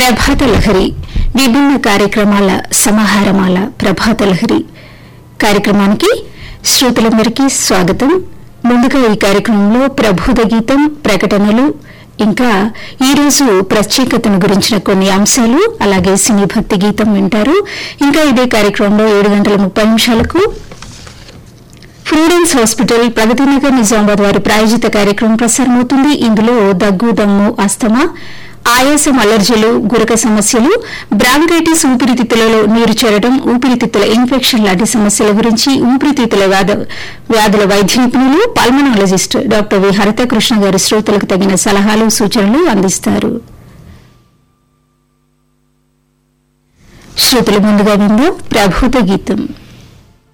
ప్రభాత లహరి విభిన్న కార్యక్రమాల సమాహారమాల ప్రభాత లహరి కార్యక్రమానికి శ్రోతలందరికీ స్వాగతం ముందుగా ఈ కార్యక్రమంలో ప్రబోధ గీతం ప్రకటనలు ఇంకా ఈ రోజు ప్రత్యేకతను గురించిన కొన్ని అంశాలు అలాగే సినీ భక్తి గీతం వింటారు ఇంకా ఇదే కార్యక్రమంలో ఏడు గంటల ముప్పై నిమిషాలకు ఫ్రూడెన్స్ హాస్పిటల్ ప్రగతినగర్ నిజామాబాద్ వారి ప్రాయోజిత కార్యక్రమం ప్రసారమవుతుంది ఇందులో దగ్గు దమ్ము అస్తమా ఆయాసం అలర్జీలు గురక సమస్యలు బ్రాంకైటిస్ ఊపిరితిత్తులలో నీరు చేరడం ఊపిరితిత్తుల ఇన్ఫెక్షన్ లాంటి సమస్యల గురించి ఊపిరితిత్తుల వ్యాధ వ్యాధుల వైద్య నిపుణులు పల్మనాలజిస్ట్ డాక్టర్ వి హరితకృష్ణ గారి శ్రోతలకు తగిన సలహాలు సూచనలు అందిస్తారు శ్రోతలు ముందుగా విందాం ప్రభూత గీతం